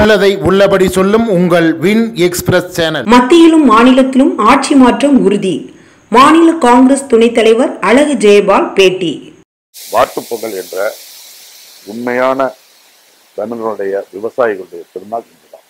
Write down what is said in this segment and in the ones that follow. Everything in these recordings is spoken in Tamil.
உள்ளதை உள்ளபடி சொல்லும் உங்கள் வின் எக்ஸ்பிரஸ் சேனல் மத்தியிலும் மாநிலத்திலும் ஆட்சி மாற்றம் உறுதி மாநில காங்கிரஸ் துணைத் தலைவர் அழகு ஜெயபால் பேட்டி மாட்டுப் பொங்கல் என்ற உண்மையான தமிழனுடைய விவசாயிகளுடைய திருநாள் இன்றுதான்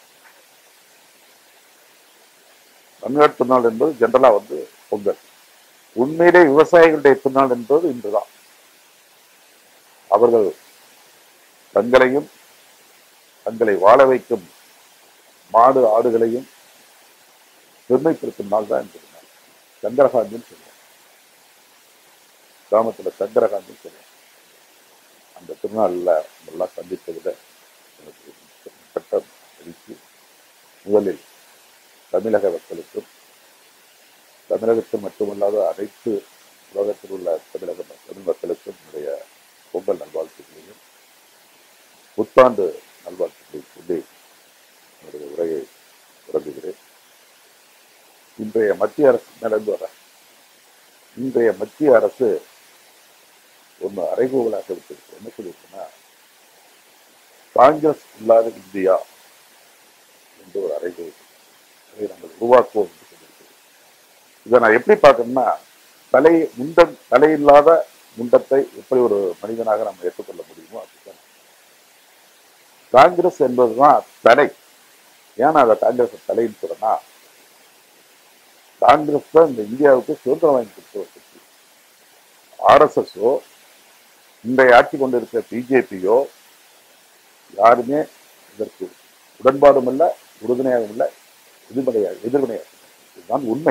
தமிழ்நாடு திருநாள் என்பது ஜென்ரலா வந்து பொங்கல் உண்மையிலே விவசாயிகளுடைய திருநாள் என்பது இன்றுதான் அவர்கள் தங்களையும் தங்களை வாழ வைக்கும் மாடு ஆடுகளையும் பெருமைப்படுத்தும் நாள் தான் இந்த நாள் சந்திரகாந்தின்னு சொல்லுவோம் கிராமத்துல சந்திரகாந்தின்னு சொல்லுவோம் அந்த திருநாளில் நம்மெல்லாம் சந்தித்ததில் எனக்கு மிகப்பட்ட மகிழ்ச்சி முதலில் தமிழக மக்களுக்கும் தமிழகத்தில் மட்டுமல்லாத அனைத்து உலகத்தில் உள்ள தமிழக ம- தமிழ் மக்களுக்கும் என்னுடைய பொங்கல் நல்வாழ்த்துக்களையும் புத்தாண்டு நல்வாழ்த்துக்களை சொல்லி என்னுடைய உரையை தொடங்குகிறேன் இன்றைய மத்திய அரசு நடந்து வர இன்றைய மத்திய அரசு ஒன்று அறைகூவலாக விட்டிருக்கு என்ன சொல்லியிருக்குன்னா காங்கிரஸ் இல்லாத இந்தியா என்று ஒரு அறைகூவல் அதை நாங்கள் உருவாக்குவோம் என்று சொல்லியிருக்கிறோம் இதை நான் எப்படி பார்க்கணும்னா தலை முண்டம் தலையில்லாத முண்டத்தை எப்படி ஒரு மனிதனாக நம்ம ஏற்றுக்கொள்ள முடியுமோ அப்படிதான் காங்கிரஸ் என்பதுதான் தலை ஏன் அதை காங்கிரஸ் தலைன்னு சொல்றேன்னா காங்கிரஸ் தான் இந்த இந்தியாவுக்கு சுதந்திரம் வாங்கி கொடுத்த ஒரு கட்சி ஆர்எஸ்எஸ்ஓ இன்றைய ஆட்சி கொண்டிருக்கிற பிஜேபியோ யாருமே இதற்கு உடன்பாடும் இல்லை உறுதுணையாகவும் இல்லை எதிர்மறையாக எதிர்வினையாக இதுதான் உண்மை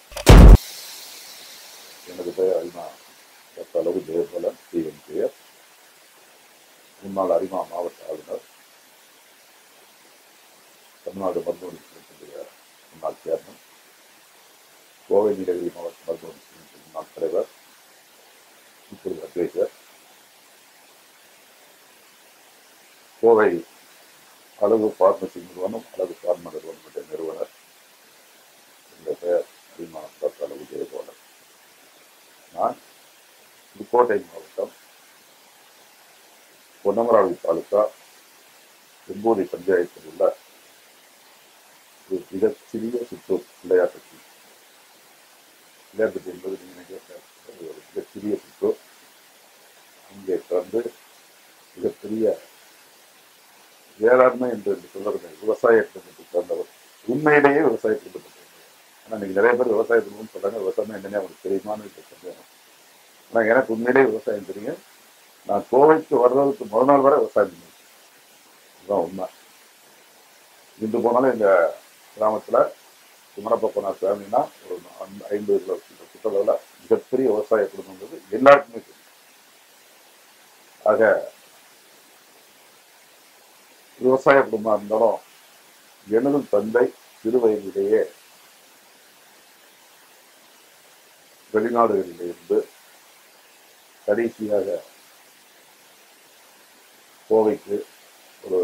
எனது பெயர் அரிமா டாக்டர் அளவு ஜெயபாலன் டிஎன் பெயர் முன்னாள் அரிமா மாவட்ட ஆளுநர் தமிழ்நாடு மருத்துவமனை சங்கத்தினுடைய முன்னாள் சேர்மன் கோவை நீலகிரி மாவட்ட மருத்துவமனை சங்கத்தின் முன்னாள் தலைவர் இப்பொழுது அட்வைசர் கோவை அழகு பார்மசி நிறுவனம் அழகு பார்ம நிறுவனத்துடைய நிறுவனர் இந்த பெயர் அரிமா டாக்டர் அழகு ஜெயபாலன் நான் புதுக்கோட்டை மாவட்டம் பொன்னமராவதி தாலுகா செம்போதி பஞ்சாயத்தில் உள்ள ஒரு மிகச் சிறிய சிற்றூர் விளையாட்டு விளையாட்டு என்பது நீங்கள் நினைக்கிற அது ஒரு மிகச்சிறிய சிற்றூர் அங்கே பிறந்து மிகப்பெரிய வேளாண்மை என்று சொல்றது விவசாய குடும்பத்துக்கு பிறந்தவர் உண்மையிலேயே விவசாய குடும்பத்துக்கு பிறந்தவர் ஆனால் நீங்க நிறைய பேர் விவசாய குடும்பம்னு சொல்றாங்க விவசாயம் என்னன்னே அவங்களுக்கு தெரியுமான்னு இப்ப சந்தேகம் ஆனால் எனக்கு உண்மையிலேயே விவசாயம் தெரியும் நான் கோவைக்கு வர்றதுக்கு முதல் நாள் வரை விவசாயம் பண்ணிருக்கேன் இதுதான் உண்மை இன்று போனாலும் எங்க கிராமத்துல குமரப்பப்பனார் ஃபேமிலினா ஒரு ஐந்து- ஐம்பது கிலோ சுற்றளவில் மிகப்பெரிய விவசாய குடும்பங்கிறது எல்லாருக்குமே தெரியும் ஆக விவசாய குடும்பம் இருந்தாலும் எனது தந்தை சிறு வயதிலேயே வெளிநாடுகளில் இருந்து கடைசியாக கோவைக்கு ஒரு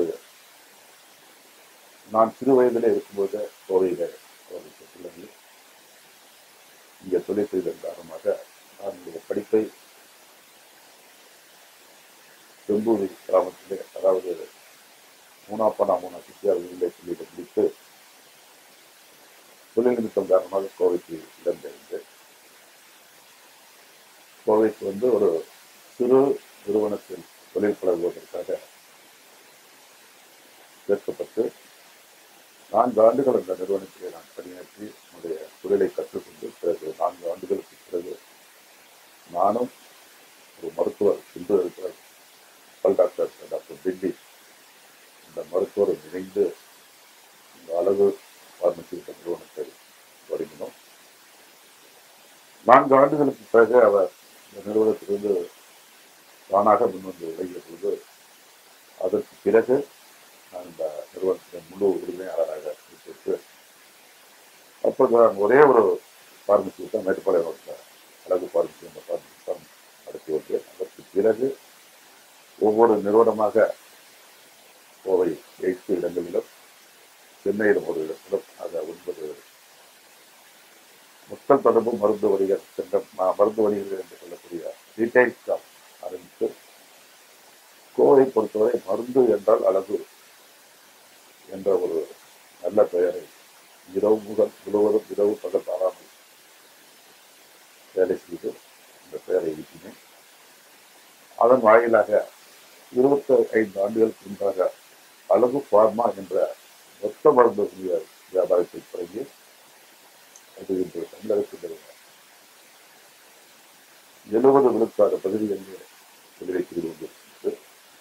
நான் சிறு வயதிலே இருக்கும்போது கோவையில அவருக்கு பிள்ளைகள் இங்கே தொழில் செய்ததன் காரணமாக நான் என்னுடைய படிப்பை செம்பூரி கிராமத்திலே அதாவது மூணாப்பனா மூணா சித்தியார் நிலை பள்ளியில முடித்து தொழில் நிமித்தம் காரணமாக கோவைக்கு இடம்பெயர்ந்து கோவைக்கு வந்து ஒரு சிறு நிறுவனத்தில் தொழில் பழகுவதற்காக சேர்க்கப்பட்டு நான்கு ஆண்டுகள் அந்த நிறுவனத்திலே நான் பணியாற்றி என்னுடைய தொழிலை கற்றுக்கொண்டு பிறகு நான்கு ஆண்டுகளுக்கு பிறகு நானும் ஒரு மருத்துவர் இன்று இருக்கிற பல் டாக்டர் டாக்டர் பிண்டி இந்த மருத்துவர் இணைந்து இந்த அழகு பார்மசி என்ற நிறுவனத்தை தொடங்கினோம் நான்கு ஆண்டுகளுக்கு பிறகு அவர் இந்த நிறுவனத்திலிருந்து தானாக முன்வந்து விலகிய பொழுது அதற்கு பிறகு நான் இந்த நிறுவனத்தின் முழு உரிமையாளராக பொறுப்பேற்று அப்போது நான் ஒரே ஒரு பார்மசி தான் மேட்டுப்பாளையம் அழகு பார்மசி என்ற பார்மசி தான் நடத்தி வந்தேன் அதற்கு பிறகு ஒவ்வொரு நிறுவனமாக கோவை எட்டு இடங்களிலும் சென்னையிலும் ஒரு இடத்திலும் ஆக ஒன்பது மக்கள் தொடர்பு மருந்து வணிகர் சென்ற ம- மருந்து வணிகர்கள் என்று சொல்லக்கூடிய ரீட்டைல் ஷாப் ஆரம்பித்து கோவை பொறுத்தவரை மருந்து என்றால் அழகு என்ற ஒரு நல்ல பெயரை இரவு முதல் முழுவதும் இரவு பகல் தாராமல் வேலை செய்து இந்த பெயரை ஈட்டினேன் அதன் வாயிலாக இருபத்தி ஐந்து ஆண்டுகளுக்கு முன்பாக அழகு பார்மா என்ற மொத்த மருந்து வியாபாரத்தை தொடங்கி அது இன்று தமிழகத்தில் எழுபது விழுக்காடு பகுதிகளில் குதிரை செய்து கொண்டிருக்கிறது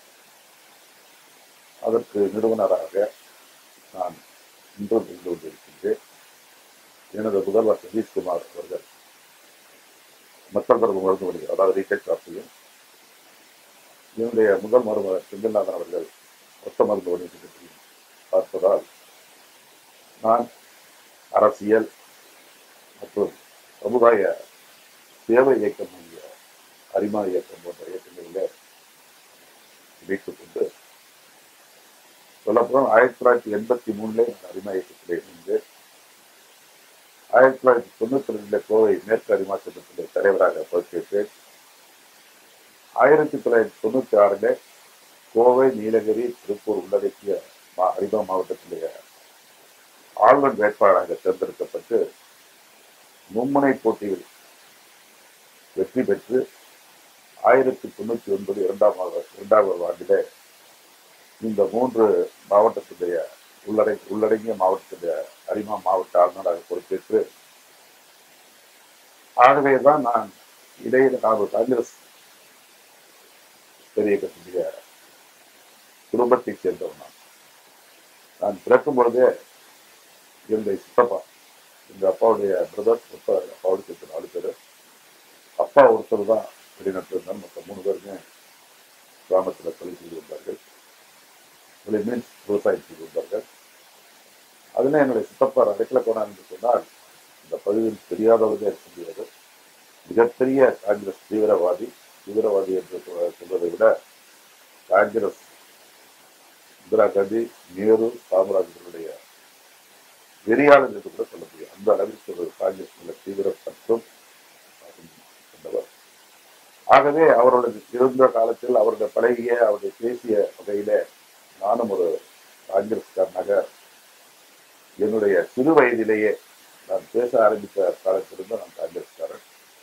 அதற்கு நிறுவனராக நான் இன்றும் இருந்து கொண்டிருக்கின்றேன் எனது முதல்வர் சதீஷ்குமார் அவர்கள் மக்கள் தொடர்பு மருந்து வணிகர் அதாவது ரீட்டைல் ஷாப்பையும் என்னுடைய முதல் மருமகர் செந்தில்நாதன் அவர்கள் மொத்த மருந்து வணிகத்தையும் பார்ப்பதால் நான் அரசியல் மற்றும் சமுதாய சேவை இயக்கம் ஆகிய அரிமா இயக்கம் போன்ற இயக்கங்களில் இணைத்துக் கொண்டு சொல்லப்போனால் ஆயிரத்தி தொள்ளாயிரத்தி எண்பத்தி மூணுல நான் அரிமா இயக்கத்தில் இணைந்து ஆயிரத்தி தொள்ளாயிரத்தி தொண்ணூத்தி ரெண்டுல கோவை மேற்கு அரிமா சட்டத்திலே தலைவராக பொறுப்பேற்றேன் ஆயிரத்தி தொள்ளாயிரத்தி தொண்ணூத்தி ஆறுல கோவை நீலகிரி திருப்பூர் உள்ளடக்கிய மா- அரிமா மாவட்டத்திலேயே ஆளுநர் வேட்பாளராக தேர்ந்தெடுக்கப்பட்டு மும்முனை போட்டியில் வெற்றி பெற்று ஆயிரத்தி தொண்ணூத்தி ஒன்பது இரண்டாம் ஆண்டு இரண்டாவது ஆண்டிலே இந்த மூன்று மாவட்டத்துடைய உள்ளடை உள்ளடங்கிய மாவட்டத்துடைய அரிமா மாவட்ட ஆளுநராக பொறுப்பேற்று ஆகவேதான் நான் இடையில நான் ஒரு காங்கிரஸ் பெரிய கட்சியுடைய குடும்பத்தை சேர்ந்தவன் நான் நான் பிறக்கும் பொழுதே என்னுடைய சித்தப்பா எங்க அப்பாவுடைய பிரதர் மொத்த அப்பாவோட சேர்த்து நாலு பேர் அப்பா ஒருத்தர் தான் வெளிநாட்டில் இருந்தாலும் மற்ற மூணு பேருமே கிராமத்தில் தொழில் செய்து வந்தார்கள் தொழில் மீன்ஸ் விவசாயம் செய்து வந்தார்கள் அதில் என்னுடைய சித்தப்பா அடைக்கல போனார் என்று சொன்னால் இந்த பகுதியில் தெரியாதவர்களே இருக்க முடியாது மிகப்பெரிய காங்கிரஸ் தீவிரவாதி தீவிரவாதி என்று சொல்ல- சொல்வதை விட காங்கிரஸ் இந்திரா காந்தி நேரு காமராஜர்களுடைய வெறியாளர் என்று கூட சொல்ல முடியும் அந்த அளவிற்கு ஒரு காங்கிரஸ் உள்ள தீவிர பற்றும் கொண்டவர் ஆகவே அவருடைய இருந்த காலத்தில் அவருடைய பழகிய அவருடைய பேசிய வகையிலே நானும் ஒரு காங்கிரஸ்காரனாக என்னுடைய சிறு வயதிலேயே நான் பேச ஆரம்பித்த காலத்திலிருந்து நான் காங்கிரஸ்காரன்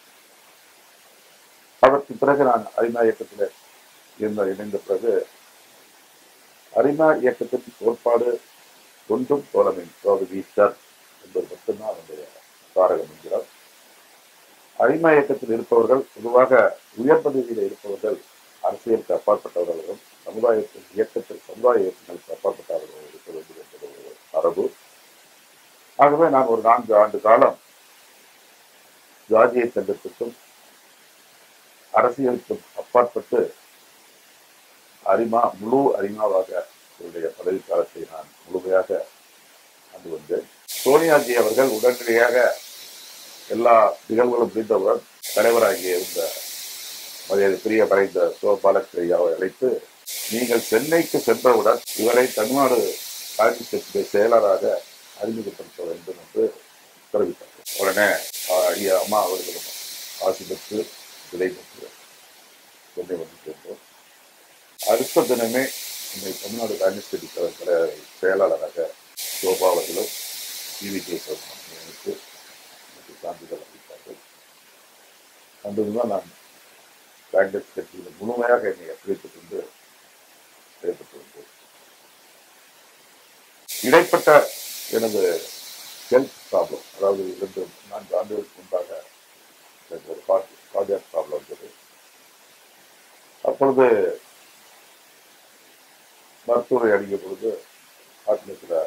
அதற்கு பிறகு நான் அரிமா இயக்கத்தில் இருந்த இணைந்த பிறகு அரிமா இயக்கத்தின் கோட்பாடு ஒன்றும் தோழமை வீச்சர் என்பது மட்டும்தான் அதனுடைய தாரகம் என்கிறார் அரிமா இயக்கத்தில் இருப்பவர்கள் பொதுவாக உயர் பதவியில் இருப்பவர்கள் அரசியலுக்கு அப்பாற்பட்டவர்களும் சமுதாயத்தில் இயக்கத்தில் சமுதாய இயக்கங்களுக்கு அப்பாற்பட்டவர்கள் இருக்க வேண்டும் என்பது ஒரு மரபு ஆகவே நான் ஒரு நான்கு ஆண்டு காலம் ஜாதிய சங்கத்திற்கும் அரசியலுக்கும் அப்பாற்பட்டு அரிமா முழு அரிமாவாக என்னுடைய பதவி காலத்தை நான் முழுமையாக ஆண்டு வந்தேன் சோனியாஜி அவர்கள் உடனடியாக எல்லா நிகழ்வுகளும் முடிந்தவுடன் தலைவராகிய இருந்த மரியாதைக்குரிய மறைந்த சோ பாலக்கிரியாவை அழைத்து நீங்கள் சென்னைக்கு சென்றவுடன் இவரை தமிழ்நாடு காங்கிரஸ் கட்சியுடைய செயலராக அறிமுகப்படுத்த வேண்டும் என்று தெரிவித்தார் உடனே ஆஹ், ஐயா அம்மா அவர்களும் ஆசி பெற்று விடை பெற்று சென்னை வந்து சேர்ந்தோம் அடுத்த தினமே என்னை தமிழ்நாடு காங்கிரஸ் கட்சி தலைவர் தலை- செயலாளராக சோபா அவர்களும் டிவி கேசவன் நியமித்து எனக்கு சான்றிதழ் அளித்தார்கள் அன்றுதான் நான் காங்கிரஸ் கட்சியில் முழுமையாக என்னை அர்ப்பணித்துக் கொண்டு செயல்பட்டு வந்தேன் இடைப்பட்ட எனது ஹெல்த் ப்ராப்ளம் அதாவது இரண்டு நான்கு ஆண்டுகளுக்கு முன்பாக எனக்கு ஒரு கார்டியாக் ப்ராப்ளம் வந்தது அப்பொழுது மருத்துவரை அடிக்கும் பொழுது ஹார்ட்ல சில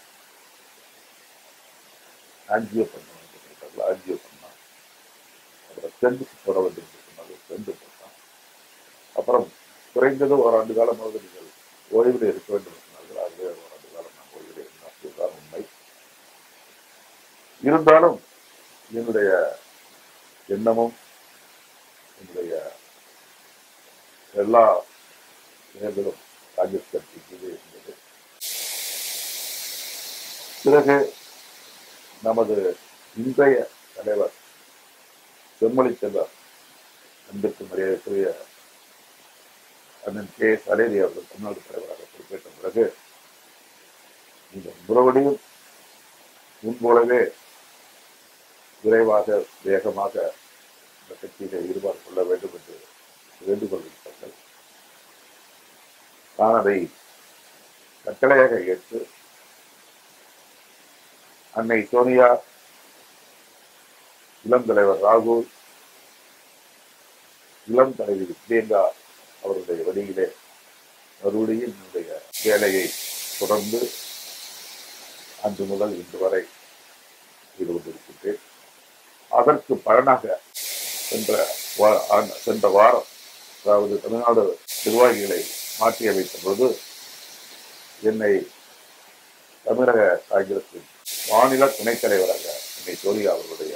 ஆன்ஜியோ பண்ண ஆன்ஜியோ பண்ணான் அப்புறம் ஸ்டெண்ட் போட வேண்டும் என்று சொன்னாங்க ஸ்டெண்ட் போட்டான் அப்புறம் குறைந்தது ஒரு ஆண்டு காலமாக நீங்கள் ஓய்வில் இருக்க வேண்டும் என்று சொன்னார்கள் ஆகவே ஒரு ஆண்டு காலம் நான் ஓய்வில் இருந்தேன் அதுதான் உண்மை இருந்தாலும் என்னுடைய எண்ணமும் என்னுடைய எல்லா செயல்களும் காங்கிரஸ் கட்சி மீது இருந்தது பிறகு நமது இன்றைய தலைவர் செம்மொழி செல்வர் அன்பிற்கு மரியாதைக்குரிய அண்ணன் கே எஸ் அலேரி அவர்கள் தமிழ்நாடு தலைவராக பொறுப்பேற்ற பிறகு இந்த மறுபடியும் முன்போலவே விரைவாக வேகமாக இந்த கட்சியில ஈடுபாடு கொள்ள வேண்டும் என்று வேண்டுகோள் விடுத்தார்கள் நான் அதை கட்டளையாக ஏற்று அன்னை சோனியா இளம் தலைவர் ராகுல் இளம் தலைவி பிரியங்கா அவருடைய வழியிலே மறுபடியும் என்னுடைய வேலையை தொடர்ந்து அன்று முதல் இன்று வரை செய்து கொண்டிருக்கின்றேன் அதற்கு பலனாக சென்ற வா- ஆண்டு- சென்ற வாரம் அதாவது தமிழ்நாடு நிர்வாகிகளை மாற்றி அமைத்த பொழுது என்னை தமிழக காங்கிரசின் மாநில துணைத் தலைவராக என்னை சோனியா அவர்களுடைய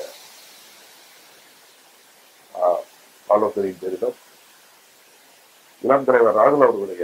ஆ, ஆலோசனையின் பேரிலும் இளம் தலைவர் ராகுல் அவர்களுடைய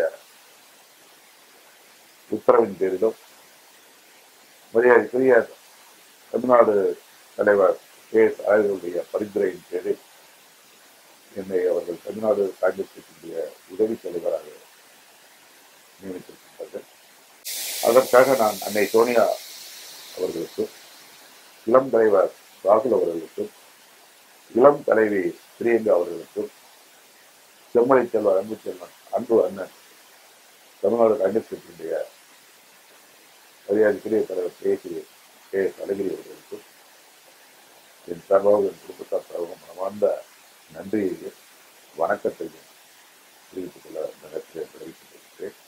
உத்தரவின் பேரிலும் மரியாதைக்குரிய தமிழ்நாடு தலைவர் கே எஸ் அழகருடைய பரிந்துரையின் பேரில் என்னை அவர்கள் தமிழ்நாடு காங்கிரஸ் கட்சியினுடைய உதவி தலைவராக நியமித்திருக்கின்றார்கள் அதற்காக நான் அன்னை சோனியா அவர்களுக்கும் இளம் தலைவர் ராகுல் அவர்களுக்கும் இளம் தலைவி பிரியங்கா அவர்களுக்கும் செம்மலை செல்வர் அன்பு செல்வன் அன்பு அண்ணன் தமிழ்நாடு காங்கிரஸ் கட்சியினுடைய மரியாதைக்குரிய தலைவர் கே சி கே எஸ் அழகிரி அவர்களுக்கும் என் சார்பாக என் குடும்பத்தார் சார்பாக மனமார்ந்த நன்றியையும் வணக்கத்தையும் தெரிவித்துக் கொள்ள இந்த நேரத்தில் தெரிவித்துக் கொள்கிறேன்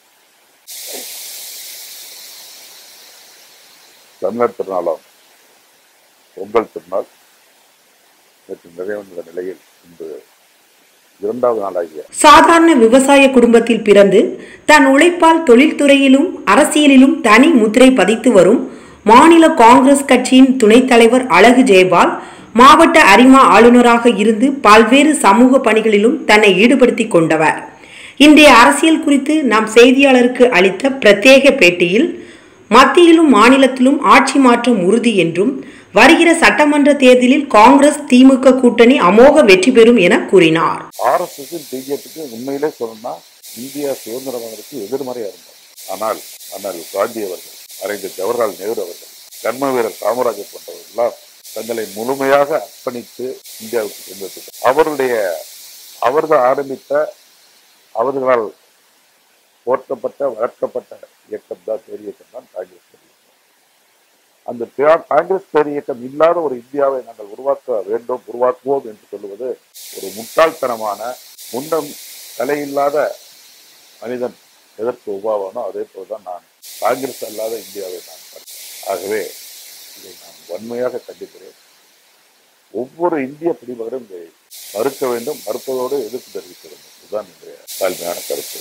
தமிழர் திருநாளாம் பொங்கல் திருநாள் நேற்று நிறைவடைந்த நிலையில் இன்று இரண்டாவது நாளாகிய சாதாரண விவசாய குடும்பத்தில் பிறந்து தன் உழைப்பால் தொழில்துறையிலும் அரசியலிலும் தனி முத்திரை பதித்து வரும் மாநில காங்கிரஸ் கட்சியின் துணைத் தலைவர் அழகு ஜெயபால் மாவட்ட அரிமா ஆளுநராக இருந்து பல்வேறு சமூக பணிகளிலும் தன்னை ஈடுபடுத்திக் கொண்டவர் இன்றைய அரசியல் குறித்து நாம் செய்தியாளருக்கு அளித்த பிரத்யேக பேட்டியில் மத்தியிலும் மாநிலத்திலும் ஆட்சி மாற்றம் உறுதி என்றும் வருகிற சட்டமன்ற தேர்தலில் காங்கிரஸ் திமுக கூட்டணி அமோக வெற்றி பெறும் என கூறினார் ஆர்எஸ்எஸ் பிஜேபிக்கு உண்மையிலே சொல்லணும்னா இந்தியா சுதந்திரம் வாங்குறதுக்கு எதிர்மறையா இருந்தார் ஆனால் ஆனால் காந்தி அவர்கள் அறிஞர் ஜவஹர்லால் நேரு அவர்கள் கர்ம வீரர் காமராஜர் போன்றவர்கள்லாம் தங்களை முழுமையாக அர்ப்பணித்து இந்தியாவுக்கு சென்றது அவருடைய அவர்கள் ஆரம்பித்த அவர்களால் போற்றப்பட்ட வளர்க்கப்பட்ட இயக்கம் தான் பேர் இயக்கம் தான் காங்கிரஸ் பேர் இயக்கம் அந்த பே- காங்கிரஸ் பேர் இயக்கம் இல்லாத ஒரு இந்தியாவை நாங்கள் உருவாக்க வேண்டும் உருவாக்குவோம் என்று சொல்லுவது ஒரு முட்டாள்தனமான முன்னம் தலையில்லாத மனிதன் எதற்கு உபாவானோ அதே போல்தான் நான் காங்கிரஸ் அல்லாத இந்தியாவை நான் பார்க்கிறேன். ஆகவே இதை நான் வன்மையாக கண்டிக்கிறேன் ஒவ்வொரு இந்திய குடிமகனும் இதை மறுக்க வேண்டும் மறுப்பதோடு எதிர்ப்பு தெரிவிக்க வேண்டும் இதுதான் இன்றைய தாழ்மையான கருத்து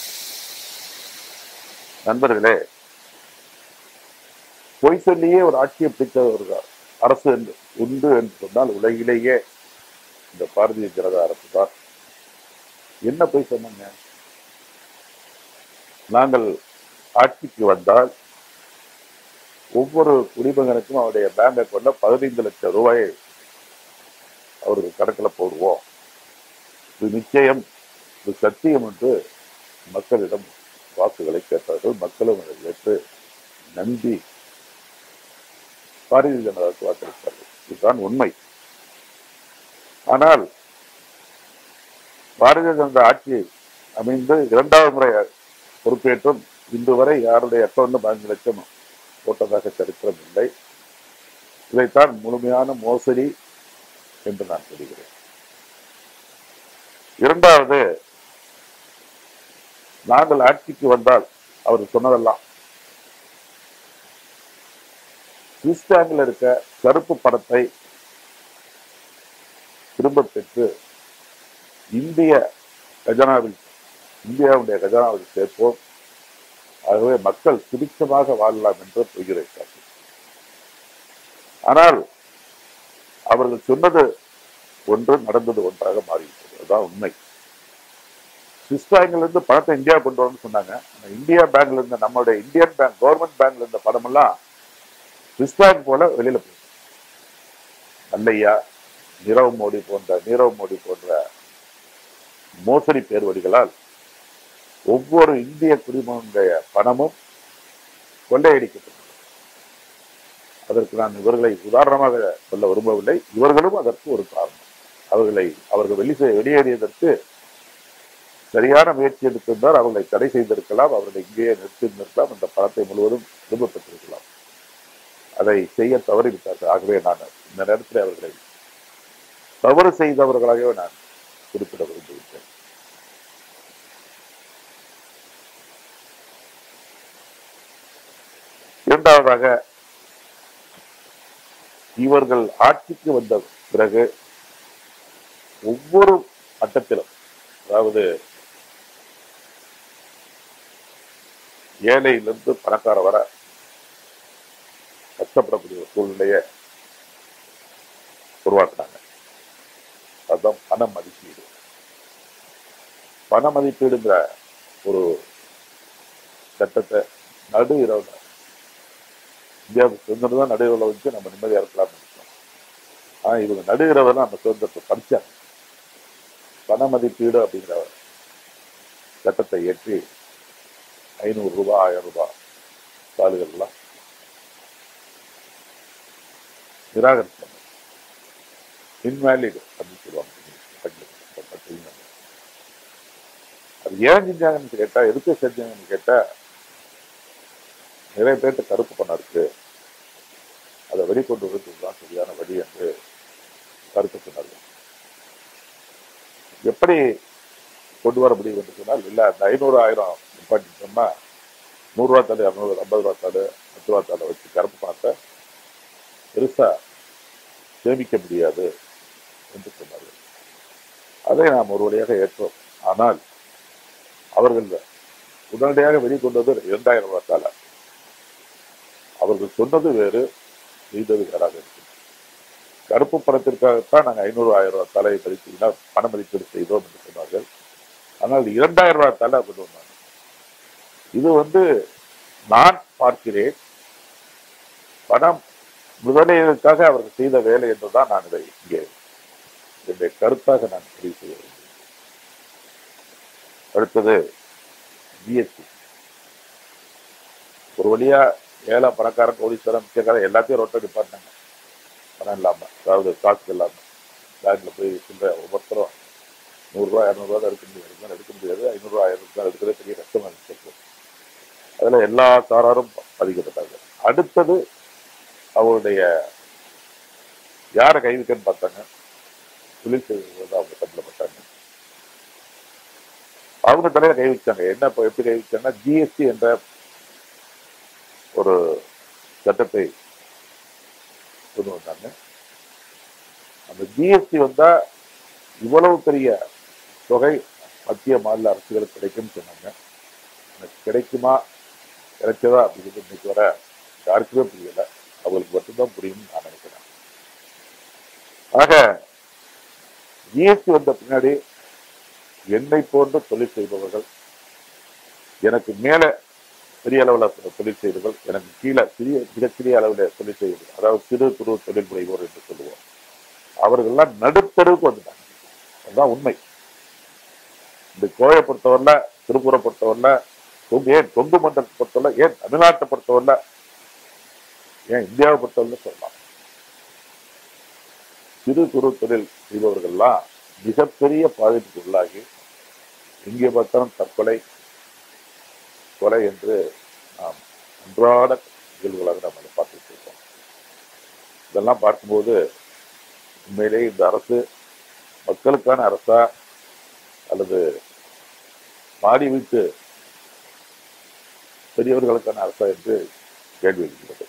நண்பர்களே பொய் சொல்லியே ஒரு ஆட்சியை பிடித்த ஒரு அரசு என்று உண்டு என்று சொன்னால் உலகிலேயே இந்த பாரதிய ஜனதா அரசு தான் என்ன பொய் சொன்னாங்க நாங்கள் ஆட்சிக்கு வந்தால் ஒவ்வொரு குடிமகனுக்கும் அவருடைய பேங்க் அக்கௌண்ட்ல பதினைந்து லட்சம் ரூபாயை அவருக்கு கணக்கில் போடுவோம் இது நிச்சயம் இது சத்தியம் என்று மக்களிடம் வாக்குகளை கேட்டார்கள் மக்களும் அதை ஏற்று நம்பி பாரதிய ஜனதாவுக்கு வாக்களித்தார்கள் இதுதான் உண்மை ஆனால் பாரதிய ஜனதா ஆட்சி அமைந்து இரண்டாவது முறை பொறுப்பேற்றும் இன்று வரை யாருடைய அக்கௌண்ட் பதினஞ்சு லட்சம் போட்டதாக சரித்திரம் இல்லை இதைத்தான் முழுமையான மோசடி என்று நான் சொல்கிறேன் இரண்டாவது நாங்கள் ஆட்சிக்கு வந்தால் அவர் சொன்னதெல்லாம் சுவிஸ் பேங்கில் இருக்க கருப்பு பணத்தை திரும்ப பெற்று இந்திய கஜானாவில் இந்தியாவுடைய கஜானாவில் சேர்ப்போம் ஆகவே மக்கள் சுபிட்சமாக வாழலாம் என்று பொய்கிறார்கள் ஆனால் அவர்கள் சொன்னது ஒன்று நடந்தது ஒன்றாக மாறிவிட்டது அதுதான் உண்மை சுவிஸ் பேங்க்ல இருந்து பணத்தை இந்தியா கொண்டு வரணும்னு சொன்னாங்க ஆனா இந்தியா பேங்க்ல இருந்த நம்மளுடைய இந்தியன் பேங்க் கவர்மெண்ட் பேங்க்ல இருந்த பணம் எல்லாம் சுவிஸ் பேங்க் போல வெளியில போயிடும் அல்லையா நீரவ் மோடி போன்ற நீரவ் மோடி போன்ற மோசடி பேர்வழிகளால் ஒவ்வொரு இந்திய குடிமகனுடைய பணமும் கொள்ளையடிக்கப்பட்டது அதற்கு நான் இவர்களை உதாரணமாக சொல்ல விரும்பவில்லை இவர்களும் அதற்கு ஒரு காரணம் அவர்களை அவர்கள் வெளி வெளியேறியதற்கு சரியான முயற்சி எடுத்திருந்தால் அவர்களை தடை செய்திருக்கலாம் அவர்களை இங்கேயே நிறுத்தியிருந்திருக்கலாம் இந்த பணத்தை முழுவதும் திரும்ப பெற்றிருக்கலாம் அதை செய்ய தவறிவிட்டார்கள் ஆகவே நான் இந்த நேரத்தில் அவர்களை தவறு செய்தவர்களாகவே நான் குறிப்பிட விரும்புகின்றேன் இரண்டாவதாக இவர்கள் ஆட்சிக்கு வந்த பிறகு ஒவ்வொரு மட்டத்திலும் அதாவது ஏழையிலிருந்து பணக்கார வர கஷ்டப்படக்கூடிய ஒரு சூழ்நிலையை உருவாக்குனாங்க அதுதான் பண மதிப்பீடு பண மதிப்பீடுங்கிற ஒரு சட்டத்தை நடு இரவு இந்தியாவுக்கு சுதந்திரம் தான் நடு இரவுல வச்சு நம்ம நிம்மதியா இருக்கலாம்னு நினைச்சோம் ஆனா இவங்க நடு இரவுல நம்ம சுதந்திரத்தை படிச்சாங்க பண மதிப்பீடு அப்படிங்கிற சட்டத்தை ஏற்றி ஐநூறு ரூபாய் ஆயிரம் ரூபாய் தாளுகள்லாம் நிராகரிச்சாங்க இன்வேலிட் அப்படின்னு சொல்லுவாங்க ஆங்கிலத்துல. அது ஏன் செஞ்சாங்கன்னு கேட்டா எதுக்கு செஞ்சாங்கன்னு கேட்டா நிறைய பேர்ட்ட கருப்பு பணம் இருக்கு அதை வெளிக்கொண்டு வருவதுதான் சரியான வழி என்று கருத்து சொன்னார்கள் எப்படி கொண்டு வர முடியும் என்று சொன்னால் இல்ல அந்த ஐநூறு ஆயிரம் நிப்பாட்டி சொன்னா நூறு ரூபா தாடு இரநூறு ஐம்பது ரூபா தாடு பத்து ரூபா தாடை வச்சு கருப்பு பணத்தை பெருசா சேமிக்க முடியாது என்று சொன்னார்கள் அதை நாம் ஒரு வழியாக ஏற்றோம் ஆனால் அவர்கள் உடனடியாக வெளிக்கொண்டு வந்து இரண்டாயிரம் ரூபாய் தாளை அவர்கள் சொன்னது வேறு செய்தது வேறாக இருக்கு கருப்பு பணத்திற்காகத்தான் நாங்கள் ஐநூறு ஆயிரம் ரூபாய் தலையை மதிப்பீடுனா பண மதிப்பீடு செய்தோம் என்று சொன்னார்கள் ஆனால் இரண்டாயிரம் ரூபாய் தலை கொண்டு வந்தாங்க இது வந்து நான் பார்க்கிறேன் பணம் முதலீடுக்காக அவர்கள் செய்த வேலை என்றுதான் நான் இதை இங்கே என்னுடைய கருத்தாக நான் பதிவு செய்ய விரும்புகிறேன். அடுத்தது ஜிஎஸ்டி ஒரு வழியா ஏழை பணக்காரன் கோடீஸ்வரன் முக்கியக்காரன் எல்லாத்தையும் ரோட்டை நிப்பாட்டினாங்க பணம் இல்லாம அதாவது காசு இல்லாம பேங்க்ல போய் சில்லற ஒவ்வொருத்தரும் நூறுரூவா இரநூறுவா தான் எடுக்க முடியாது இதுக்கு மேல எடுக்க முடியாது ஐநூறுரூவா ஆயிரம் ரூபாய் எடுக்கிறதே பெரிய கஷ்டமா இருந்துச்சு அதுல எல்லா சாராரும் பாதிக்கப்பட்டாங்க அடுத்தது அவருடைய யாரை கைவிக்கன்னு பார்த்தாங்க தொழில் செய்வது அவங்க சம்பளப்பட்டாங்க அவங்க தலையில கை வச்சாங்க என்ன இப்ப எப்படி கை வச்சாங்கன்னா ஜிஎஸ்டி என்ற ஒரு சட்டத்தை கொண்டு வந்தாங்க அந்த ஜிஎஸ்டி வந்தா இவ்வளவு பெரிய தொகை மத்திய மாநில அரசுகளுக்கு கிடைக்கும்னு சொன்னாங்க எனக்கு கிடைக்குமா கிடைச்சதா அப்படிங்கிறது இன்னைக்கு வர யாருக்குமே புரியல அவங்களுக்கு மட்டும்தான் புரியும்னு நான் நினைக்கிறேன் ஆக ஜிஎஸ்டி வந்த பின்னாடி என்னை போன்ற தொழில் செய்பவர்கள் எனக்கு மேல பெரிய அளவில் தொழில் செய்வர்கள் எனக்கு கீழே சிறிய மிகச்சிறிய அளவில் தொழில் செய்வர்கள் அதாவது சிறு குறு தொழில் முனைவோர் என்று சொல்லுவோம் அவர்கள்லாம் நடுத்தருவுக்கு வந்துட்டாங்க அதுதான் உண்மை இந்த கோயை பொறுத்தவரைல திருப்பூரை பொறுத்தவரைல கொங்கு ஏன் கொங்கு மண்டலத்தை பொறுத்தவரை ஏன் தமிழ்நாட்டை பொறுத்தவரைல ஏன் இந்தியாவை பொறுத்தவரை சொல்லலாம் சிறு குறு தொழில் செய்பவர்கள்லாம் மிகப்பெரிய பாதிப்புக்கு உள்ளாகி எங்கே பார்த்தாலும் தற்கொலை கொலை என்று நாம் அன்றாட நிகழ்வுகளாக நாம் அதை பார்த்துட்டு இருக்கோம் இதெல்லாம் பார்க்கும்போது உண்மையிலேயே இந்த அரசு மக்களுக்கான அரசா அல்லது மாடி வீட்டு பெரியவர்களுக்கான அரசா என்று கேள்வி எழுகிறது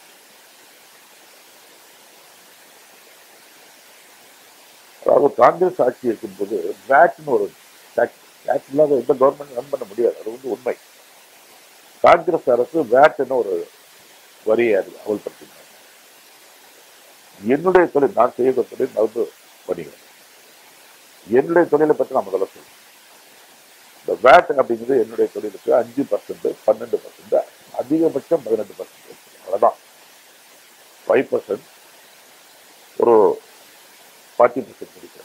அதாவது காங்கிரஸ் ஆட்சி இருக்கும்போது வேட்னு ஒரு டேக்ஸ் டேக்ஸ் இல்லாத எந்த கவர்மெண்ட் ரன் பண்ண முடியாது அது வந்து உண்மை காங்கிரஸ் அரசு வேட்னு ஒரு வரியை அது அமல்படுத்தினாங்க என்னுடைய தொழில் நான் செய்யக்கூடிய தொழில் மருந்து வணிகம் என்னுடைய தொழிலை பற்றி நான் முதல்ல சொல்றேன் இந்த வேட் அப்படிங்கிறது என்னுடைய தொழிலுக்கு அஞ்சு பர்சன்ட் பன்னெண்டு பர்சன்ட் அதிகபட்சம் பதினெட்டு பர்சன்ட் அவ்வளவுதான் ஃபைவ் பர்சன்ட் ஒரு ஃபார்ட்டி பர்சன்ட் முடிக்கிறேன்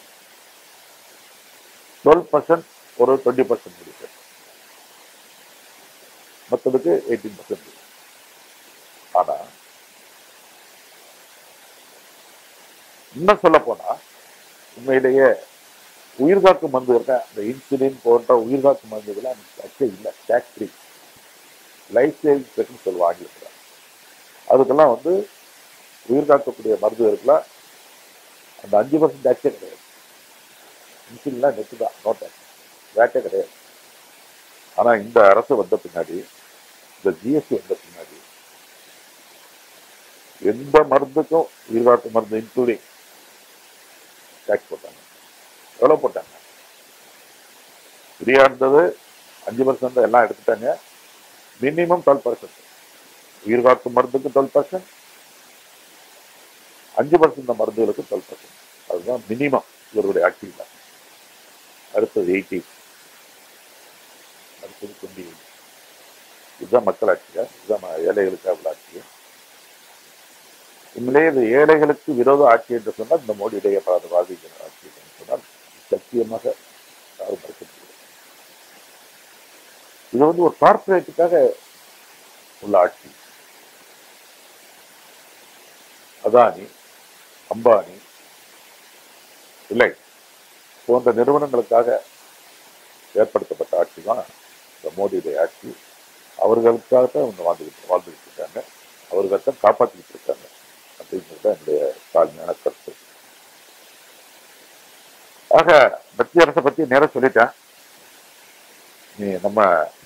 டுவெல் பர்சன்ட் ஒரு டுவெண்ட்டி பர்சன்ட் முடிக்கிறேன் மற்றதுக்கு எயிட்டீன் பர்சன்ட் ஆனா இன்னும் சொல்ல போனா உண்மையிலேயே உயிர்காக்கும் மருந்து இருக்க அந்த இன்சுலின் போன்ற உயிர்காக்கும் மருந்துகள்லாம் டச்சே இல்லை டேக்ஸ் ஃப்ரீ லைஃப் சேவிங் செட்னு சொல்லுவாங்க ஆங்கிலத்தில் அதுக்கெல்லாம் வந்து உயிர் காக்கக்கூடிய மருந்துகளுக்குலாம் அந்த அஞ்சு பர்சன்ட் டேக்ஸே கிடையாது இன்சுலின்லாம் நெட்டு தான் நோ டேக்ஸ் வேட்டே கிடையாது ஆனா இந்த அரசு வந்த பின்னாடி இந்த ஜிஎஸ்டி வந்த பின்னாடி எந்த மருந்துக்கும் உயிர்காக்கும் மருந்து இன்க்ளூடிங் டேக்ஸ் போட்டாங்க எவ்வளவு போட்டாங்க ஃப்ரீயா இருந்தது அஞ்சு பர்சன்ட் எல்லாம் எடுத்துட்டாங்க மினிமம் டுவெல் பர்சன்ட் உயிர்காக்கும் மருந்துக்கு டுவெல் பர்சன்ட் அஞ்சு பர்சன்ட் மருந்துகளுக்கு டுவெல் பர்சன்ட் அதுதான் மினிமம் இவருடைய ஆட்சி தான் அடுத்தது எயிட்டி அடுத்தது டுவெண்ட்டி இதுதான் மக்கள் ஆட்சியா இதுதான் ம- ஏழைகளுக்காக உள்ள ஆட்சியா உண்மையிலேயே இது ஏழைகளுக்கு விரோத ஆட்சி என்று சொன்னால் இந்த மோடியுடைய பாதுகாதி ஆட்சி என்று சொன்னால் சத்தியமாக யாரும் மறுக்க முடியாது இது வந்து ஒரு கார்பரேட்டுக்காக உள்ள ஆட்சி அதானி அம்பானி இல்லை போன்ற நிறுவனங்களுக்காக ஏற்படுத்தப்பட்ட ஆட்சி தான் இந்த மோடியுடைய ஆட்சி அவர்களுக்காக தான் இவங்க வாழ்ந்துகிட்டு வாழ்ந்துகிட்டு இருக்காங்க அவர்கள் தான் காப்பாற்றிக்கிட்டு இருக்காங்க அப்படிங்கிறது தான் என்னுடைய தாழ்மையான கருத்து ஆக மத்திய அரசை பத்தி நேரம் சொல்லிட்டேன் நீ நம்ம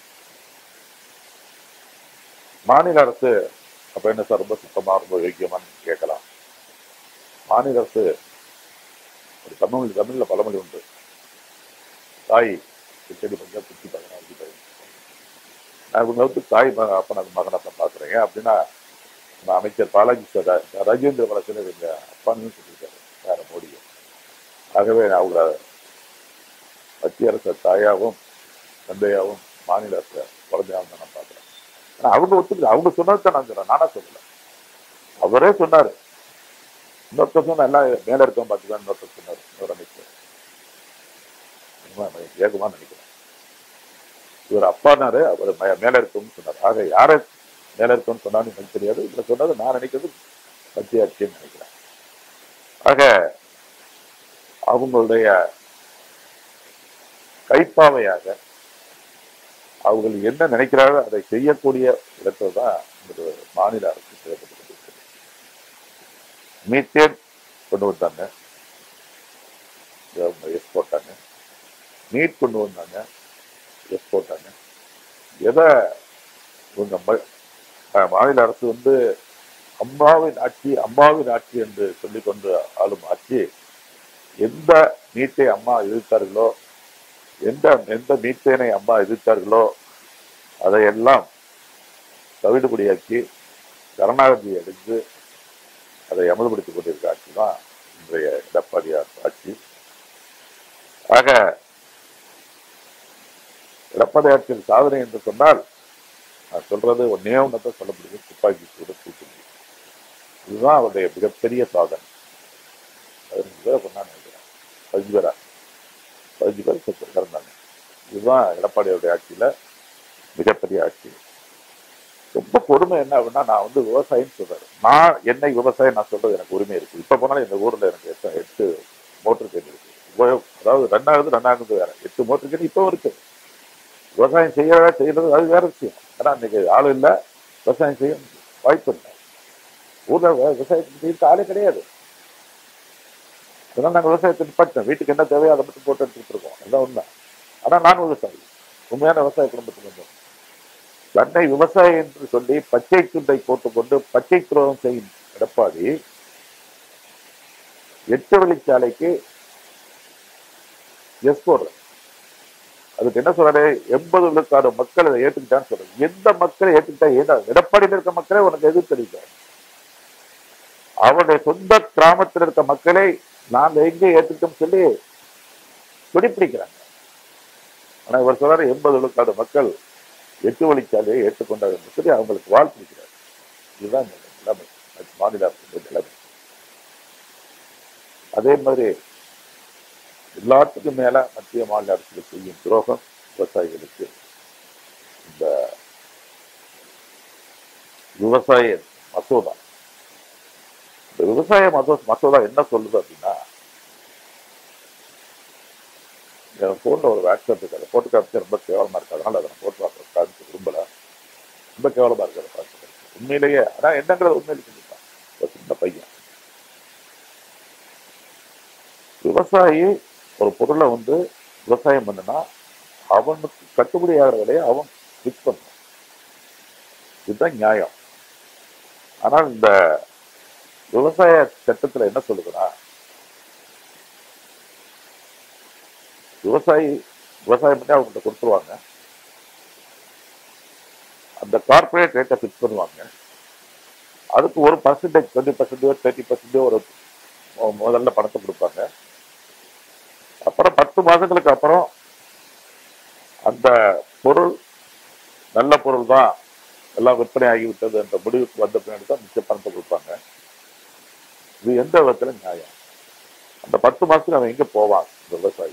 மாநில அரசு அப்ப என்ன சார் ரொம்ப சுத்தமா ரொம்ப யோக்கியமான்னு கேட்கலாம் மாநில அரசு ஒரு தமிழ் தமிழ்ல பழமொழி உண்டு தாய் கிச்சடி பஞ்சா குச்சி பகனா அப்படி பையன் நான் இவங்க வந்து தாய் மகன் அப்ப மகனை தான் பாக்குறேன் ஏன் அப்படின்னா நம்ம அமைச்சர் பாலாஜி சார் ராஜேந்திர பாலாஜி எங்க அப்பான்னு சொல்லியிருக்காரு வேற மோடியும் ஆகவே நான் அவங்கள மத்திய அரசு தாயாவும் தந்தையாவும் மாநில அரசு குழந்தையாவும் தான் நான் பார்க்குறேன் ஆனா அவங்க ஒத்துக்கல அவங்க சொன்னது தான் நான் சொல்றேன் நானா சொல்லல அவரே சொன்னாரு இன்னொருத்தர் சொன்ன எல்லாம் மேல இருக்கவன் பார்த்துக்கலாம் இன்னொருத்தர் சொன்னாரு இன்னொரு அமைச்சர் உண்மை, ஏகமா நினைக்கிறேன் இவர் அப்பானாரு அவர் மே- மேல இருக்கணும்னு சொன்னார் ஆக யாரை மேல இருக்கணும்னு சொன்னாலும் எனக்கு தெரியாது இதுல சொன்னது நான் நினைக்கிறது மத்திய ஆட்சின்னு நினைக்கிறேன் ஆக அவங்களுடைய கைப்பாவையாக அவர்கள் என்ன நினைக்கிறார்களோ அதை செய்யக்கூடிய இடத்துல தான் இந்த மாநில அரசு செயல்பட்டு கொண்டிருக்கிறது மீத்தேன் கொண்டு வந்தாங்க எஸ் போட்டாங்க நீட் கொண்டு வந்தாங்க எஸ் போட்டாங்க எதை இவங்க ம- அஹ் மாநில அரசு வந்து அம்மாவின் ஆட்சி அம்மாவின் ஆட்சி என்று சொல்லிக்கொண்டு ஆளும் ஆட்சி எந்த நீட்டை அம்மா எதிர்த்தார்களோ எந்த எந்த மீத்தேனை அம்மா எதிர்த்தார்களோ அதையெல்லாம் தவிடுபடியாக்கி கருணாநிதி எடுத்து அதை அமல்படுத்திக் கொண்டிருக்க ஆட்சி தான் இன்றைய எடப்பாடியார் ஆட்சி ஆக எடப்பாடி ஆட்சியின் சாதனை என்று சொன்னால் நான் சொல்றது ஒன்னே ஒன்றத்தை சொல்ல முடியும் துப்பாக்கி சூடு தூக்குது இதுதான் அவருடைய மிகப்பெரிய சாதனை பதினஞ்சு பேரை கொண்டாந்து நினைக்கிறேன் பதினஞ்சு பேரா பதினஞ்சு பேர் செத்து இறந்தாங்க இதுதான் எடப்பாடியோடைய ஆட்சியில மிகப்பெரிய ஆட்சி ரொம்ப கொடுமை என்ன அப்படின்னா நான் வந்து விவசாயின்னு சொல்றேன் நான் என்னை விவசாயம் நான் சொல்றது எனக்கு உரிமை இருக்கு இப்ப போனாலும் இந்த ஊர்ல எனக்கு எட்டு எட்டு மோட்டர் கேன் இருக்கு உபயோக- அதாவது ரன் ஆகுது ரன் ஆகுது வேற எட்டு மோட்டர் கேன் இப்போ இருக்கு விவசாயம் செய்யறதா செய்யறது அது வேற விஷயம் ஏன்னா இன்னைக்கு ஆள் இல்லை விவசாயம் செய்ய வாய்ப்பு இல்லை ஊர்ல வி- விவசாயத்துக்கு செய்யறதுக்கு ஆளே கிடையாது அதனால நாங்கள் விவசாயத்தை நிப்பாட்டோம் வீட்டுக்கு என்ன தேவையோ அதை மட்டும் போட்டு எடுத்துக்கிட்டு இருக்கோம் அதான் உண்மை ஆனா நான் விவசாயி உண்மையான விவசாய குடும்பத்துக்கு வந்தோம் தன்னை விவசாயி என்று சொல்லி பச்சை துண்டை போட்டுக்கொண்டு பச்சை துரோகம் செய்யும் எடப்பாடி எட்டு வழிச்சாலைக்கு எஸ் போடுற அதுக்கு என்ன சொல்றாரு எண்பது விழுக்காடு மக்கள் இதை ஏத்துக்கிட்டான்னு சொல்றாரு எந்த மக்களை ஏத்துக்கிட்டா ஏதா எடப்பாடியில் இருக்க மக்களே உனக்கு எதிர்த்தளிக்க அவருடைய சொந்த கிராமத்தில் இருக்க மக்களை நாங்க எங்க ஏத்துக்கிட்டோம் சொல்லி துடிப்பிடிக்கிறாங்க ஆனா இவர் சொல்றாரு எண்பது விழுக்காடு மக்கள் எட்டு வழிச்சாலையை ஏற்றுக்கொண்டார் என்று சொல்லி அவங்களுக்கு வாழ்த்திருக்கிறார் இதுதான் இந்த நிலைமை மாநில அரசின் நிலைமை அதே மாதிரி எல்லாத்துக்கும் மேல மத்திய மாநில அரசுகள் செய்யும் துரோகம் விவசாயிகளுக்கு இந்த விவசாய மசோதா இந்த விவசாய மசோ மசோதா என்ன சொல்லுது அப்படின்னா என் போன்ல ஒரு வாட்ஸ்அப் இருக்கு அதை போட்டு காமிச்சு ரொம்ப கேவலமா இருக்கு அதனால அதை நான் போட்டு பார்க்க காமிச்சு விரும்பல ரொம்ப கேவலமா இருக்கு அதை பார்த்து உண்மையிலேயே ஆனா என்னங்கிறத உண்மையிலே சொல்லிட்டான் ஒரு சின்ன பையன் விவசாயி ஒரு பொருளை வந்து விவசாயம் பண்ணுனா அவனுக்கு கட்டுப்படி ஆகிற விலையை அவன் ஃபிக்ஸ் பண்ணணும் இதுதான் நியாயம் ஆனால் இந்த விவசாய சட்டத்துல என்ன சொல்லுதுன்னா விவசாயி விவசாயம் பண்ணி அவங்ககிட்ட கொடுத்துருவாங்க அந்த கார்பரேட் ரேட்டை ஃபிக்ஸ் பண்ணுவாங்க அதுக்கு ஒரு பர்சன்டேஜ் டுவெண்ட்டி பர்சன்டோ தேர்ட்டி பர்சன்டோ ஒரு மு- முதல்ல பணத்தை கொடுப்பாங்க அப்புறம் பத்து மாதங்களுக்கு அப்புறம் அந்த பொருள் நல்ல பொருள் தான் எல்லாம் விற்பனை ஆகிவிட்டது என்ற முடிவுக்கு வந்த பின்னாடி தான் மிச்ச பணத்தை கொடுப்பாங்க இது எந்த விதத்துல நியாயம் அந்த பத்து மாசத்துக்கு அவன் எங்க போவான் இந்த விவசாயி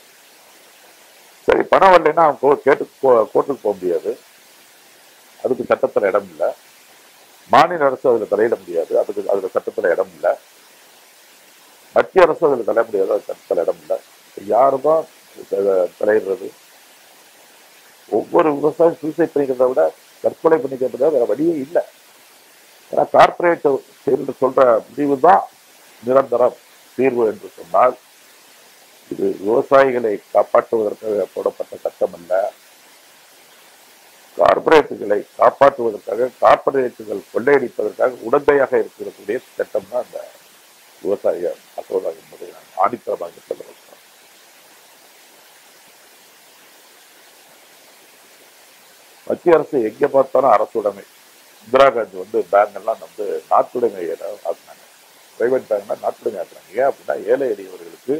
சரி பணம் வரலைன்னா அவன் கோ- கேட்டு கோ- கோர்ட்டுக்கு போக முடியாது அதுக்கு சட்டத்துல இடம் இல்லை மாநில அரசு அதுல தலையிட முடியாது அதுக்கு அதுல சட்டத்துல இடம் இல்லை மத்திய அரசு அதுல தலையிட முடியாது அது சட்டத்துல இடம் இல்லை யாருதான் த- தலையிடுறது ஒவ்வொரு விவசாயம் சூசைட் பண்ணிக்கிறத விட தற்கொலை பண்ணிக்கிறத வேற வழியே இல்லை ஏன்னா கார்பரேட் என்று சொல்ற முடிவு தான் நிரந்தரம் தீர்வு என்று சொன்னால் இது விவசாயிகளை காப்பாற்றுவதற்காக போடப்பட்ட சட்டம் அல்ல கார்பரேட்டுகளை காப்பாற்றுவதற்காக கார்பரேட்டுகள் கொள்ளையடிப்பதற்காக உடந்தையாக இருக்கக்கூடிய சட்டம் தான் அந்த விவசாய மசோதா என்பதை நான் ஆணித்தரமாக சொல்ல வேண்டும் மத்திய அரசு எங்க பார்த்தாலும் அரசுடைமை இந்திரா காந்தி வந்து பேங்க் எல்லாம் வந்து நாட்டுடைமை ஆக்குனாங்க பிரைவேட் பேங்க்னா நாட்டுடைமை ஆக்குறாங்க ஏன் அப்படின்னா ஏழை எளியவர்களுக்கு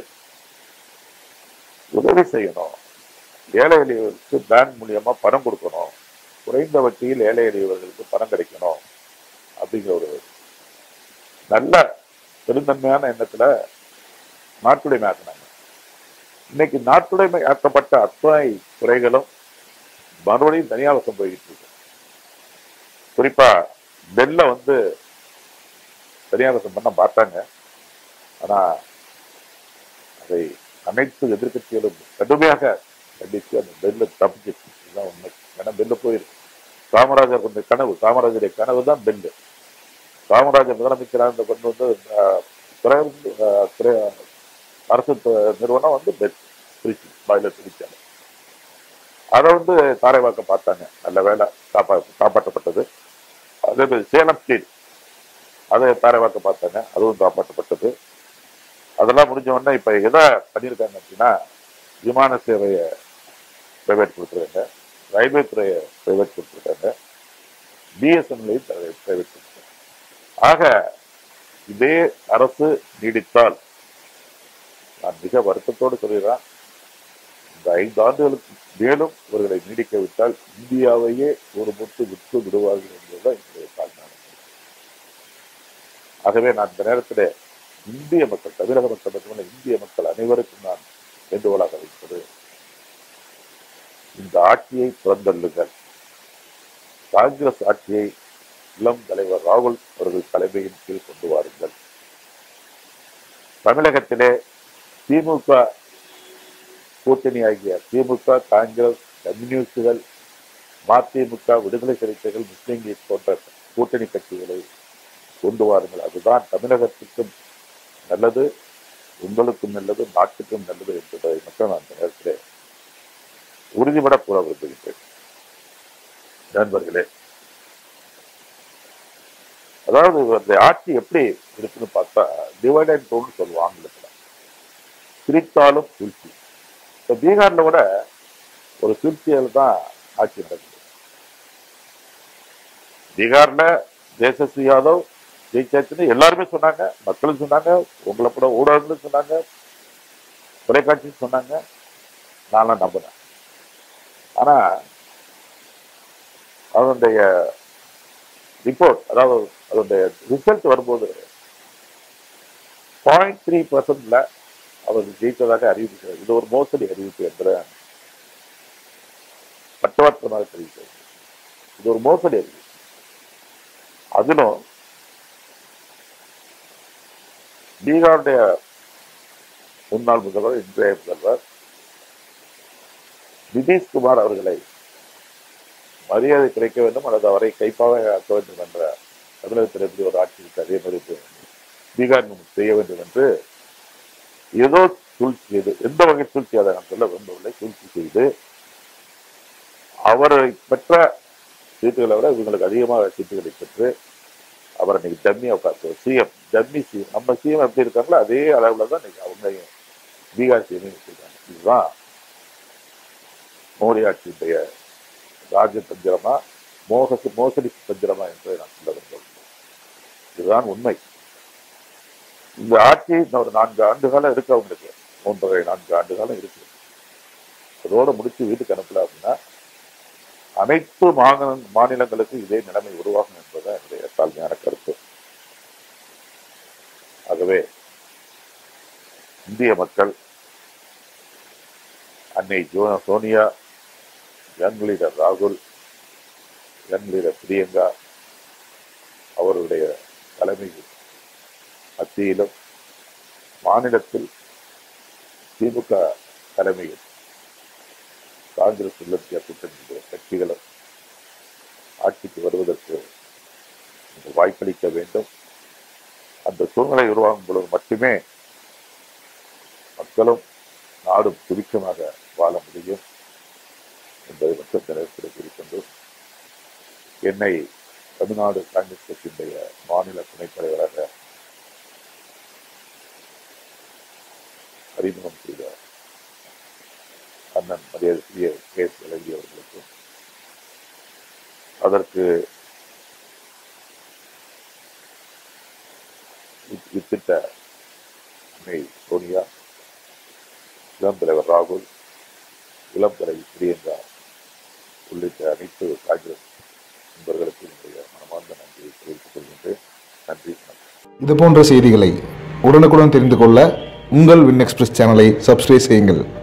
உதவி செய்யணும் ஏழை எளியவர்களுக்கு பேங்க் மூலியமா பணம் கொடுக்கணும் குறைந்த வட்டியில் ஏழை எளியவர்களுக்கு பணம் கிடைக்கணும் அப்படிங்கிற ஒரு நல்ல பெருந்தன்மையான எண்ணத்துல நாட்டுடைமை ஆக்குனாங்க இன்னைக்கு நாட்டுடைமை ஆக்கப்பட்ட அத்தனை துறைகளும் மறுபடியும் தனியாவசம் போய்கிட்டு இருக்கு குறிப்பா நெல்லை வந்து தனியாவசம் பண்ண பார்த்தாங்க ஆனா அதை அனைத்து எதிர்க்கட்சிகளும் கடுமையாக கண்டித்து அந்த நெல்லை தப்பிச்சிச்சு இதுதான் உண்மை ஏன்னா நெல்லு போயிருக்கு காமராஜர் கொண்ட கனவு காமராஜருடைய கனவு தான் நெல்லு காமராஜர் முதலமைச்சராக இருந்த கொண்டு வந்து அஹ், துறை அஹ், துறை அரசு து- நிறுவனம் வந்து பெட் திருச்சி பாய்லர் திருச்சி அதை வந்து தாரைவாக்க பார்த்தாங்க நல்ல வேலை காப்பா காப்பாற்றப்பட்டது அதே மாதிரி சேலம் ஸ்டீல் அதை தாரைவாக்க பார்த்தாங்க அதுவும் காப்பாற்றப்பட்டது அதெல்லாம் முடிஞ்ச உடனே இப்ப எதை பண்ணியிருக்காங்க அப்படின்னா விமான சேவையை பிரைவேட் கொடுத்துருக்காங்க ரயில்வே துறையை பிரைவேட் கொடுத்துருக்காங்க பிஎஸ்என்எல்லையும் பிரைவேட் கொடுத்துருக்காங்க ஆக இதே அரசு நீடித்தால் நான் மிக வருத்தத்தோடு சொல்கிறேன் இந்த ஐந்து ஆண்டுகளுக்கு மேலும் இவர்களை நீடிக்க விட்டால் இந்தியாவையே ஒரு முட்டு விட்டு விடுவார்கள் என்பதுதான் என்னுடைய தாழ்மையான கருத்து. ஆகவே நான் இந்த நேரத்தில் இந்திய மக்கள் தமிழக மக்கள் மட்டுமல்ல இந்திய மக்கள் அனைவருக்கும் நான் வேண்டுகோளாக வைப்பது இந்த ஆட்சியை புறந்தள்ளுங்கள் காங்கிரஸ் ஆட்சியை இளம் தலைவர் ராகுல் அவர்கள் தலைமையின் கீழ் கொண்டு வாருங்கள் தமிழகத்திலே திமுக கூட்டணி ஆகிய திமுக காங்கிரஸ் கம்யூனிஸ்டுகள் மதிமுக விடுதலை சிறுத்தைகள் முஸ்லீம் லீக் போன்ற கூட்டணி கட்சிகளை கொண்டு வாருங்கள் அதுதான் தமிழகத்துக்கும் நல்லது உங்களுக்கும் நல்லது நாட்டுக்கும் நல்லது என்பதை மட்டும் நான் இந்த நேரத்திலே உறுதிபட கூற விரும்புகின்றேன் நண்பர்களே அதாவது அந்த ஆட்சி எப்படி இருக்குன்னு பார்த்தா டிவைட் அண்ட் ரூல்னு சொல்லுவோம் ஆங்கிலத்தில் பிரித்தாலும் சூழ்ச்சி இப்போ பீகார்ல கூட ஒரு சூழ்ச்சியில் தான் ஆட்சி நடக்குது பீகார்ல தேசஸ்ரீ யாதவ் ஜெயிச்சாச்சுன்னு எல்லாருமே சொன்னாங்க மக்களும் சொன்னாங்க உங்களை கூட ஊடகங்களும் சொன்னாங்க தொலைக்காட்சியும் சொன்னாங்க நான்லாம் நம்பினேன் ஆனா அதனுடைய ரிப்போர்ட் அதாவது அதனுடைய ரிசல்ட் வரும்போது பாயிண்ட் த்ரீ பர்சன்ட்ல அவர் ஜெயித்ததாக அறிவிக்கிறார் இது ஒரு மோசடி அறிவிப்பு என்ற பட்டவர்த்தமாக தெரிவிக்கிறது இது ஒரு மோசடி அறிவிப்பு அதிலும் பீகாருடைய முன்னாள் முதல்வர் இன்றைய முதல்வர் நிதிஷ்குமார் அவர்களை மரியாதை கிடைக்க வேண்டும் அல்லது அவரை கைப்பாக ஆக்க வேண்டும் என்ற தமிழகத்தில் எப்படி ஒரு ஆட்சி இருக்கு அதே மாதிரி இப்ப பீகார் நமக்கு செய்ய வேண்டும் என்று ஏதோ சூழ்ச்சி செய்து எந்த வகை சூழ்ச்சி அதை நான் சொல்ல விரும்பவில்லை சூழ்ச்சி செய்து அவரை பெற்ற சீட்டுகளை விட இவங்களுக்கு அதிகமாக சீட்டுகளை பெற்று அவரை இன்னைக்கு டம்மியா உட்காந்து சிஎம் டம்மி சிஎம் நம்ம சிஎம் எப்படி இருக்காங்களோ அதே அளவுல தான் இன்னைக்கு அவங்க பீகார் சிஎம் வச்சிருக்காங்க இதுதான் மோடி ஆட்சியுடைய ராஜ தந்திரமா மோக மோசடி தந்திரமா என்று நான் சொல்ல விரும்பவில்லை இதுதான் உண்மை இந்த ஆட்சி இன்னும் ஒரு நான்கு ஆண்டு காலம் இருக்கு அவங்களுக்கு மூன்றரை நான்கு ஆண்டு காலம் இருக்கு அதோட முடிச்சு வீட்டுக்கு அனுப்பல அப்படின்னா அனைத்து மாநில மாநிலங்களுக்கும் இதே நிலைமை உருவாகும் என்பதுதான் என்னுடைய தாழ்மையான கருத்து ஆகவே இந்திய மக்கள் அன்னை ஜோ சோனியா யங் லீடர் ராகுல் யங் லீடர் பிரியங்கா அவருடைய தலைமையில் மத்தியிலும் மாநிலத்தில் திமுக தலைமையில் காங்கிரஸ் உள்ளத்திய கூட்டணி கட்சிகளும் ஆட்சிக்கு வருவதற்கு நீங்கள் வாய்ப்பளிக்க வேண்டும் அந்த சூழ்நிலை உருவாகும் பொழுது மட்டுமே மக்களும் நாடும் சுருக்கமாக வாழ முடியும் என்பதை மட்டும் நினைவுபடுத்தி இருக்கின்றோம் என்னை தமிழ்நாடு காங்கிரஸ் கட்சியினுடைய மாநில துணைத் தலைவராக அறிமுகம் செய்த அண்ணன் மரியாதைக்குரிய கே எஸ் இளங்கி அவர்களுக்கும் அதற்கு வித்- வித்திட்ட அன்னை சோனியா இளம் தலைவர் ராகுல் இளம் தலைவி பிரியங்கா உள்ளிட்ட அனைத்து காங்கிரஸ் நண்பர்களுக்கு என்னுடைய மனமார்ந்த நன்றியை தெரிவித்துக் கொள்கின்றேன் நன்றி வணக்கம் இது போன்ற செய்திகளை உடனுக்குடன் தெரிந்து கொள்ள உங்கள் வின் எக்ஸ்பிரஸ் சேனலை சப்ஸ்கிரைப் செய்யுங்கள்